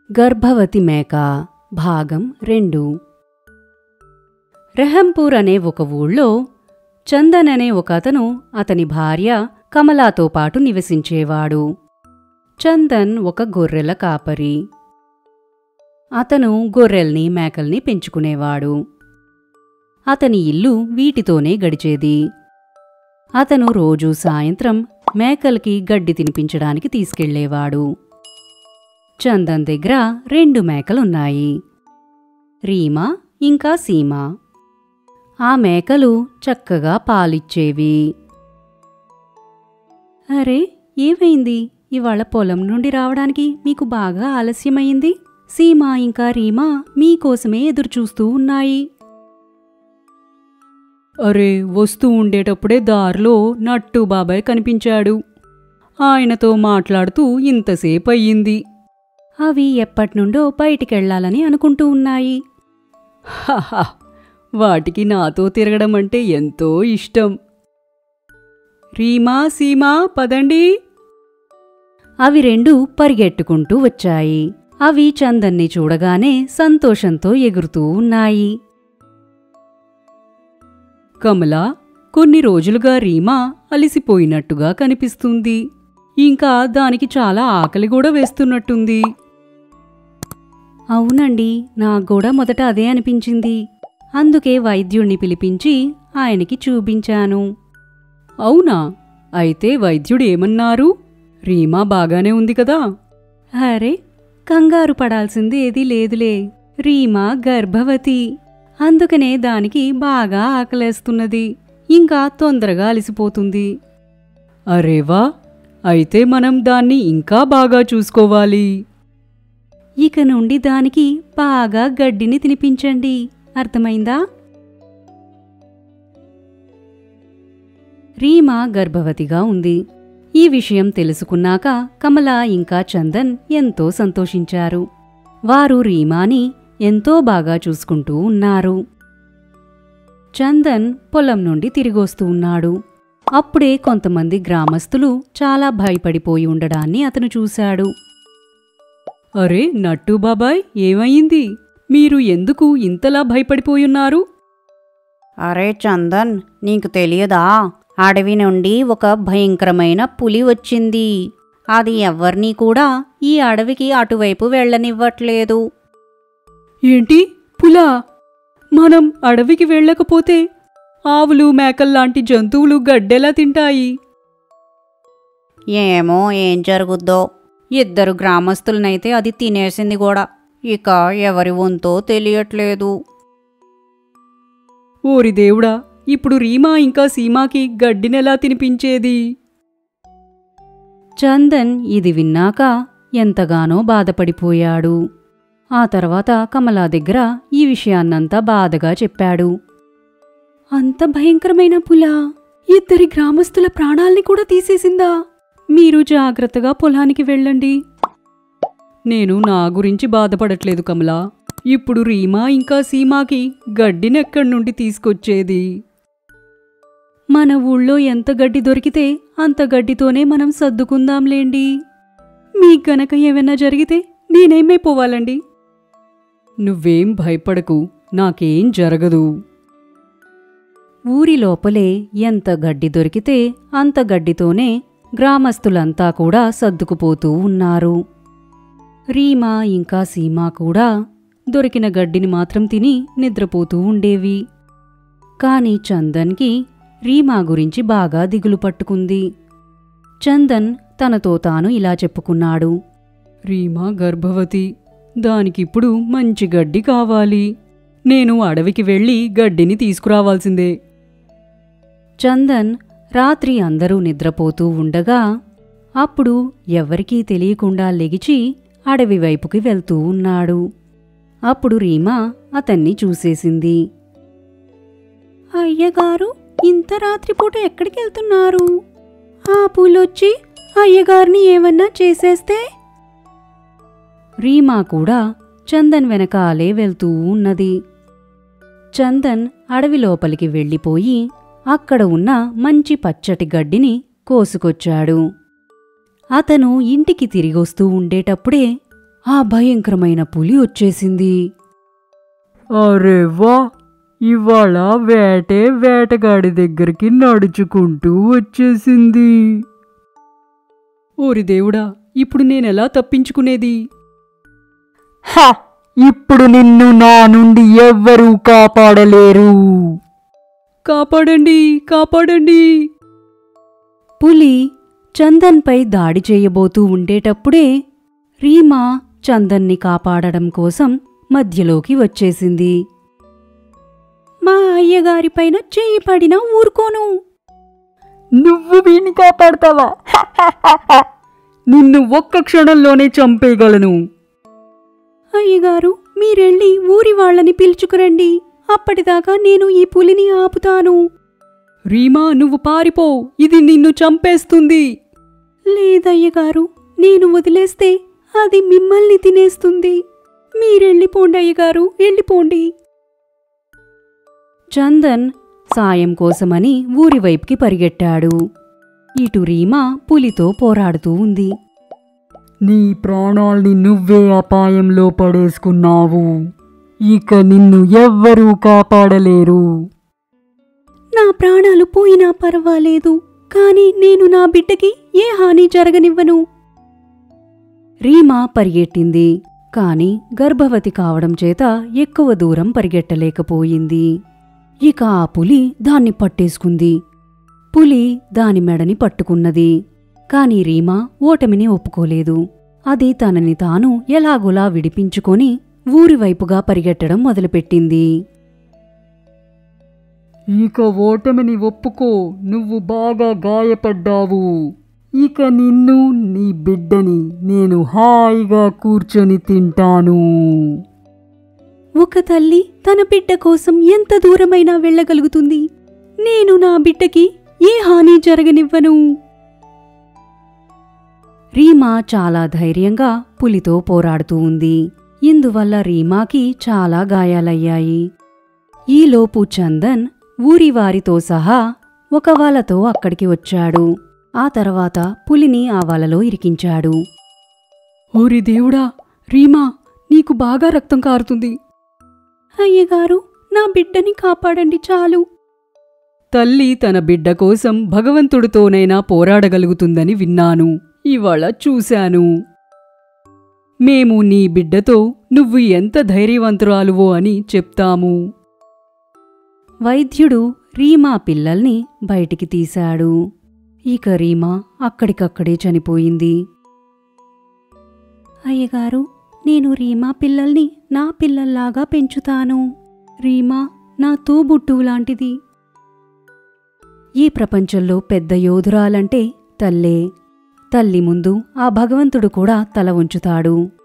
గర్భవతి మేక భాగం రెండు రెహంపూర్ అనే ఒక ఊళ్ళో చందన్ అనే ఒక అతను అతని భార్య కమలాతో పాటు నివసించేవాడు చందన్ ఒక గొర్రెల కాపరి అతను గొర్రెల్ని మేకల్ని పెంచుకునేవాడు అతని ఇల్లు వీటితోనే గడిచేది అతను రోజూ సాయంత్రం మేకలకి గడ్డి తినిపించడానికి తీసుకెళ్లేవాడు చందన్ దగ్గర రెండు మేకలున్నాయి రీమా ఇంకా సీమ ఆ మేకలు చక్కగా పాలిచ్చేవి అరే ఏమైంది ఇవాళ పొలం నుండి రావడానికి మీకు బాగా ఆలస్యమైంది సీమ ఇంకా రీమా మీకోసమే ఎదురుచూస్తూ ఉన్నాయి అరే వస్తూ ఉండేటప్పుడే దారిలో నట్టు బాబాయ్ కనిపించాడు ఆయనతో మాట్లాడుతూ ఇంతసేపు అయ్యింది అవి ఎప్పటినుండో బయటికెళ్లాలని అనుకుంటూ ఉన్నాయి హహ, వాటికి నాతో తిరగడం అంటే ఎంతో ఇష్టం రీమా సీమా పదండి అవి రెండు పరిగెట్టుకుంటూ వచ్చాయి అవి చందన్ని చూడగానే సంతోషంతో ఎగురుతూ ఉన్నాయి కమల కొన్ని రోజులుగా రీమా అలిసిపోయినట్టుగా కనిపిస్తుంది ఇంకా దానికి చాలా ఆకలి కూడా వేస్తున్నట్టుంది అవునండి నాకు కూడా మొదట అదే అనిపించింది అందుకే వైద్యుణ్ణి పిలిపించి ఆయనకి చూపించాను అవునా అయితే వైద్యుడు ఏమన్నారు రీమా బాగానే ఉంది కదా అరే కంగారు పడాల్సింది ఏదీ లేదులే రీమా గర్భవతి అందుకనే దానికి బాగా ఆకలేస్తున్నది ఇంకా తొందరగా అలసిపోతుంది అరేవా అయితే మనం దాన్ని ఇంకా బాగా చూసుకోవాలి ఇక నుండి దానికి బాగా గడ్డిని తినిపించండి అర్థమైందా రీమా గర్భవతిగా ఉంది ఈ విషయం తెలుసుకున్నాక కమల ఇంకా చందన్ ఎంతో సంతోషించారు వారు రీమాని ఎంతో బాగా చూసుకుంటూ ఉన్నారు చందన్ పొలం నుండి తిరిగొస్తూ ఉన్నాడు అప్పుడే కొంతమంది గ్రామస్తులు చాలా భయపడిపోయి ఉండడాన్ని అతను చూశాడు అరే నట్టు బాబాయ్ ఏమయ్యింది మీరు ఎందుకు ఇంతలా భయపడిపోయున్నారు అరే చందన్ నీకు తెలియదా అడవి నుండి ఒక భయంకరమైన పులి వచ్చింది అది ఎవ్వరినీ కూడా ఈ అడవికి అటువైపు వెళ్ళనివ్వట్లేదు ఏంటి పులా మనం అడవికి వెళ్ళకపోతే ఆవులు మేకల్లాంటి జంతువులు గడ్డెలా తింటాయి ఏమో ఏం జరుగుద్దో ఇద్దరు గ్రామస్తులనైతే అది తినేసింది కూడా ఇక ఎవరి వంతో తెలియట్లేదు ఓరి దేవుడా ఇప్పుడు రీమా ఇంకా సీమాకి గడ్డినెలా తినిపించేది చందన్ ఇది విన్నాక ఎంతగానో బాధపడిపోయాడు ఆ తర్వాత కమలా దగ్గర ఈ విషయాన్నంతా బాధగా చెప్పాడు అంత భయంకరమైన పులా ఇద్దరి గ్రామస్తుల ప్రాణాల్ని కూడా తీసేసిందా మీరు జాగ్రత్తగా పొలానికి వెళ్ళండి నేను నా గురించి బాధపడట్లేదు కమలా ఇప్పుడు రీమా ఇంకా సీమాకి గడ్డినెక్కడి నుండి తీసుకొచ్చేది మన ఊళ్ళో ఎంత గడ్డి దొరికితే అంత గడ్డితోనే మనం సర్దుకుందాంలేండి మీకు గనక ఏమైనా జరిగితే నేనేమైపోవాలండి నువ్వేం భయపడకు నాకేం జరగదు ఊరి లోపలే ఎంత గడ్డి దొరికితే అంత గడ్డితోనే గ్రామస్తులంతా కూడా సర్దుకుపోతూ ఉన్నారు రీమా ఇంకా సీమా కూడా దొరికిన గడ్డిని మాత్రం తిని నిద్రపోతూ ఉండేవి కాని చందన్కి రీమా గురించి బాగా దిగులు పట్టుకుంది చందన్ తనతో తాను ఇలా చెప్పుకున్నాడు రీమా గర్భవతి దానికిప్పుడు మంచి గడ్డి కావాలి నేను అడవికి వెళ్ళి గడ్డిని తీసుకురావాల్సిందే చందన్ రాత్రి అందరూ నిద్రపోతూ ఉండగా అప్పుడు ఎవ్వరికీ తెలియకుండా లెగిచి అడవి వైపుకి వెళ్తూ ఉన్నాడు అప్పుడు రీమా అతన్ని చూసేసింది అయ్యగారు ఇంత రాత్రిపూట ఎక్కడికెళ్తున్నారు ఆ పూలొచ్చి అయ్యగారిని ఏమన్నా చేసేస్తే రీమా కూడా చందన్ వెనకాలే వెళ్తూ ఉన్నది చందన్ అడవి లోపలికి వెళ్ళిపోయి అక్కడ ఉన్న మంచి పచ్చటి గడ్డిని కోసుకొచ్చాడు అతను ఇంటికి తిరిగొస్తూ ఉండేటప్పుడే ఆ భయంకరమైన పులి వచ్చేసింది అరే వా ఇవాళ వేటే వేటగాడి దగ్గరికి నడుచుకుంటూ వచ్చేసింది ఓరి దేవుడా ఇప్పుడు నేనెలా తప్పించుకునేది హ ఇప్పుడు నిన్ను నా నుండి ఎవ్వరూ కాపాడలేరు కాపాడండి కాపాడండి పులి చందన్పై దాడి చేయబోతూ ఉండేటప్పుడే రీమా చందన్ని కాపాడడం కోసం మధ్యలోకి వచ్చేసింది మా అయ్యగారిపైన చేయి పడినా ఊరుకోను నువ్వు వీణ్ణి కాపాడతావా నిన్ను ఒక్క క్షణంలోనే చంపేయగలను అయ్యగారు మీరెళ్ళి ఊరి వాళ్ళని పిలుచుకురండి అప్పటిదాకా నేను ఈ పులిని ఆపుతాను రీమా నువ్వు పారిపో ఇది నిన్ను చంపేస్తుంది లేదయ్యగారు నేను వదిలేస్తే అది మిమ్మల్ని తినేస్తుంది మీరెళ్ళిపోండి అయ్యగారు వెళ్ళిపోండి చందన్ సాయం కోసమని ఊరి వైపుకి పరిగెట్టాడు ఇటు రీమా పులితో పోరాడుతూ ఉంది నీ ప్రాణాల్ని నువ్వే అపాయంలో పడేసుకున్నావు ఇక నిన్ను ఎవ్వరూ కాపాడలేరు నా ప్రాణాలు పోయినా పర్వాలేదు కాని నేను నా బిడ్డకి ఏ హాని జరగనివ్వను రీమా పరిగెట్టింది కాని గర్భవతి కావడం చేత ఎక్కువ దూరం పరిగెట్టలేకపోయింది ఇక ఆ పులి దాన్ని పట్టేసుకుంది పులి దాని మెడని పట్టుకున్నది కాని రీమా ఓటమిని ఒప్పుకోలేదు అది తనని తాను ఎలాగోలా విడిపించుకొని ఊరివైపుగా పరిగెట్టడం మొదలుపెట్టింది ఇక ఓటమిని ఒప్పుకో నువ్వు బాగా గాయపడ్డావు ఇక నిన్ను నీ బిడ్డని నేను హాయిగా కూర్చొని తింటాను ఒక తల్లి తన బిడ్డ కోసం ఎంత దూరమైనా వెళ్ళగలుగుతుంది నేను నా బిడ్డకి ఏ హాని జరగనివ్వను రీమా చాలా ధైర్యంగా పులితో పోరాడుతూ ఉంది ఇందువల్ల రీమాకి చాలా గాయాలయ్యాయి ఈలోపు చందన్ ఊరివారితో సహా ఒక వలతో అక్కడికి వచ్చాడు ఆ తర్వాత పులిని ఆ వలలో ఇరికించాడు ఓరి దేవుడా రీమా నీకు బాగా రక్తం కారుతుంది అయ్యగారు నా బిడ్డని కాపాడండి చాలు తల్లి తన బిడ్డ కోసం భగవంతుడితోనైనా పోరాడగలుగుతుందని విన్నాను ఇవాళ చూశాను మేము నీ బిడ్డతో నువ్వు ఎంత ధైర్యవంతురాలువో అని చెప్తాము వైద్యుడు రీమా పిల్లల్ని బయటికి తీశాడు ఇక రీమా అక్కడికక్కడే చనిపోయింది అయ్యగారు నేను రీమా పిల్లల్ని నా పిల్లల్లాగా పెంచుతాను రీమా నా తోబుట్టువు లాంటిది ఈ ప్రపంచంలో పెద్ద యోధురాలంటే తల్లే తల్లి ముందు ఆ భగవంతుడు కూడా తల ఉంచుతాడు